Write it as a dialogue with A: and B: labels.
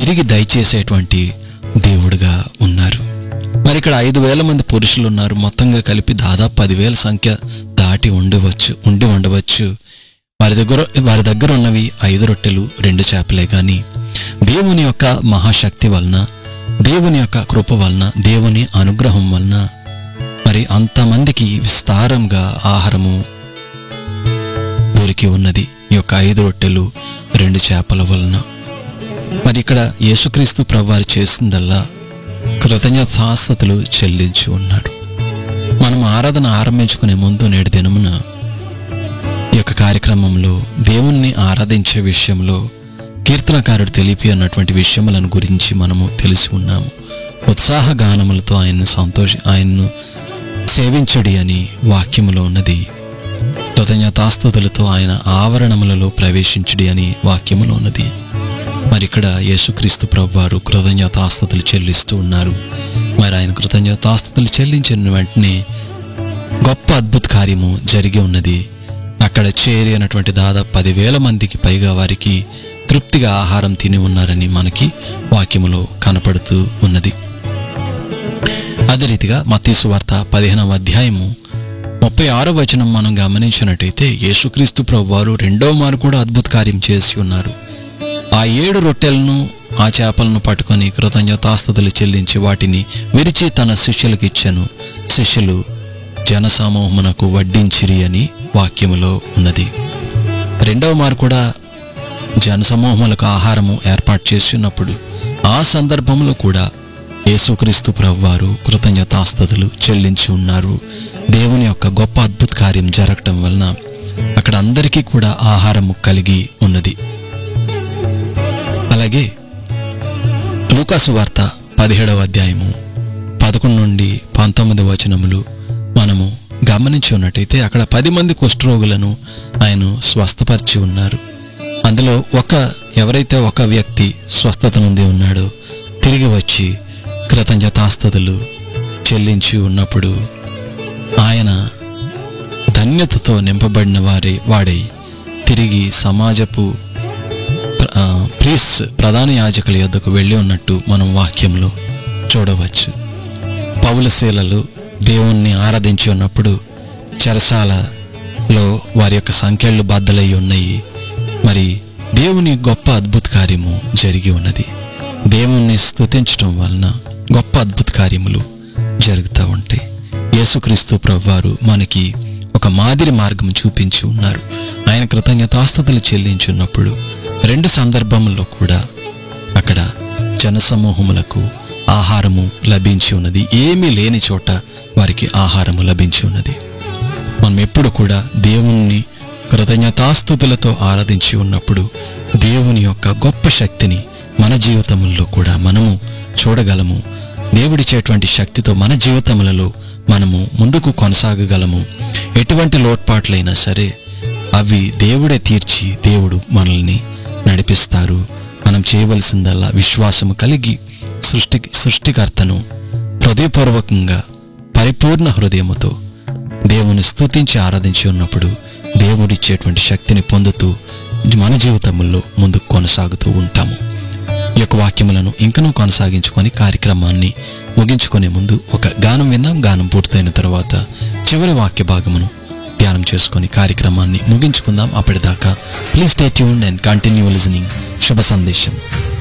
A: తిరిగి దయచేసేటువంటి దేవుడుగా ఉన్నారు మరి ఇక్కడ ఐదు వేల మంది పురుషులు ఉన్నారు మొత్తంగా కలిపి దాదాపు పదివేల సంఖ్య దాటి ఉండవచ్చు ఉండి ఉండవచ్చు వారి దగ్గర వారి దగ్గర ఉన్నవి ఐదు రొట్టెలు రెండు చేపలే కానీ దేవుని యొక్క మహాశక్తి వలన దేవుని యొక్క కృప వలన దేవుని అనుగ్రహం వలన మరి అంతమందికి విస్తారంగా ఆహారము దొరికి ఉన్నది ఈ యొక్క ఐదు రొట్టెలు రెండు చేపల వలన మరి ఇక్కడ యేసుక్రీస్తు ప్రభువారు చేసిందల్లా కృతజ్ఞతాస్థుతులు చెల్లించి ఉన్నాడు మనం ఆరాధన ఆరంభించుకునే ముందు నేడు దినమున ఈ యొక్క కార్యక్రమంలో దేవుణ్ణి ఆరాధించే విషయంలో కీర్తనకారుడు తెలిపి అన్నటువంటి విషయములను గురించి మనము తెలిసి ఉన్నాము ఉత్సాహ గానములతో ఆయన్ను సంతోష ఆయన్ను సేవించడి అని వాక్యములో ఉన్నది కృతజ్ఞతాస్తుతులతో ఆయన ఆవరణములలో ప్రవేశించడి అని వాక్యములో ఉన్నది మరి ఇక్కడ యేసుక్రీస్తు ప్రభు వారు కృతజ్ఞతాస్తుతులు చెల్లిస్తూ ఉన్నారు మరి ఆయన కృతజ్ఞతాస్తుతులు చెల్లించిన వెంటనే గొప్ప అద్భుత కార్యము జరిగి ఉన్నది అక్కడ చేరి అయినటువంటి దాదాపు పదివేల మందికి పైగా వారికి తృప్తిగా ఆహారం తిని ఉన్నారని మనకి వాక్యములో కనపడుతూ ఉన్నది అదే రీతిగా మత్తీసు వార్త పదిహేనవ అధ్యాయము ముప్పై ఆరో వచనం మనం గమనించినట్టయితే యేసుక్రీస్తు ప్రభు వారు రెండో మారు కూడా అద్భుత కార్యం చేసి ఉన్నారు ఆ ఏడు రొట్టెలను ఆ చేపలను పట్టుకొని కృతజ్ఞతాస్తుతులు చెల్లించి వాటిని విరిచి తన శిష్యులకు ఇచ్చాను శిష్యులు జనసమూహమునకు వడ్డించిరి అని వాక్యములో ఉన్నది రెండవ మారు కూడా జనసమూహములకు ఆహారము ఏర్పాటు చేసినప్పుడు ఆ సందర్భంలో కూడా యేసుక్రీస్తు ప్రభువారు కృతజ్ఞతాస్తుతులు చెల్లించి ఉన్నారు దేవుని యొక్క గొప్ప అద్భుత కార్యం జరగటం వలన అక్కడ అందరికీ కూడా ఆహారము కలిగి ఉన్నది అలాగే లూకాసు వార్త పదిహేడవ అధ్యాయము పదకొండు నుండి పంతొమ్మిది వచనములు మనము గమనించి ఉన్నట్టయితే అక్కడ పది మంది కుష్ఠరోగులను ఆయన స్వస్థపరిచి ఉన్నారు అందులో ఒక ఎవరైతే ఒక వ్యక్తి స్వస్థత నుండి ఉన్నాడో తిరిగి వచ్చి కృతజ్ఞతాస్తుతులు చెల్లించి ఉన్నప్పుడు ఆయన ధన్యతతో నింపబడిన వారి వాడై తిరిగి సమాజపు ఆ, ప్రీస్ ప్రధాన యాజకుల యొద్దకు వెళ్ళి ఉన్నట్టు మనం వాక్యంలో చూడవచ్చు పౌలశీలలు దేవుణ్ణి ఆరాధించి ఉన్నప్పుడు చెరసాలలో వారి యొక్క సంఖ్యలు బద్దలై ఉన్నాయి మరి దేవుని గొప్ప అద్భుత కార్యము జరిగి ఉన్నది దేవుణ్ణి స్తుతించడం వలన గొప్ప అద్భుత కార్యములు జరుగుతూ ఉంటాయి యేసుక్రీస్తు ప్రభువారు మనకి ఒక మాదిరి మార్గం చూపించి ఉన్నారు ఆయన కృతజ్ఞతాస్తుతులు చెల్లించున్నప్పుడు రెండు సందర్భముల్లో కూడా అక్కడ జనసమూహములకు ఆహారము లభించి ఉన్నది ఏమీ లేని చోట వారికి ఆహారము లభించి ఉన్నది మనం ఎప్పుడు కూడా దేవుణ్ణి కృతజ్ఞతాస్తుతులతో ఆరాధించి ఉన్నప్పుడు దేవుని యొక్క గొప్ప శక్తిని మన జీవితముల్లో కూడా మనము చూడగలము దేవుడిచ్చేటువంటి శక్తితో మన జీవితములలో మనము ముందుకు కొనసాగగలము ఎటువంటి లోట్పాట్లైనా సరే అవి దేవుడే తీర్చి దేవుడు మనల్ని నడిపిస్తారు మనం చేయవలసిందల్లా విశ్వాసము కలిగి సృష్టి సృష్టికర్తను హృదయపూర్వకంగా పరిపూర్ణ హృదయముతో దేవుని స్తుతించి ఆరాధించి ఉన్నప్పుడు దేవుడిచ్చేటువంటి శక్తిని పొందుతూ మన జీవితంలో ముందుకు కొనసాగుతూ ఉంటాము ఈ యొక్క వాక్యములను ఇంకనూ కొనసాగించుకొని కార్యక్రమాన్ని ముగించుకునే ముందు ఒక గానం విందాం గానం పూర్తయిన తర్వాత చివరి వాక్య భాగమును ధ్యానం చేసుకొని కార్యక్రమాన్ని ముగించుకుందాం అప్పటిదాకా please stay tune and continue listening శుభ సందేశం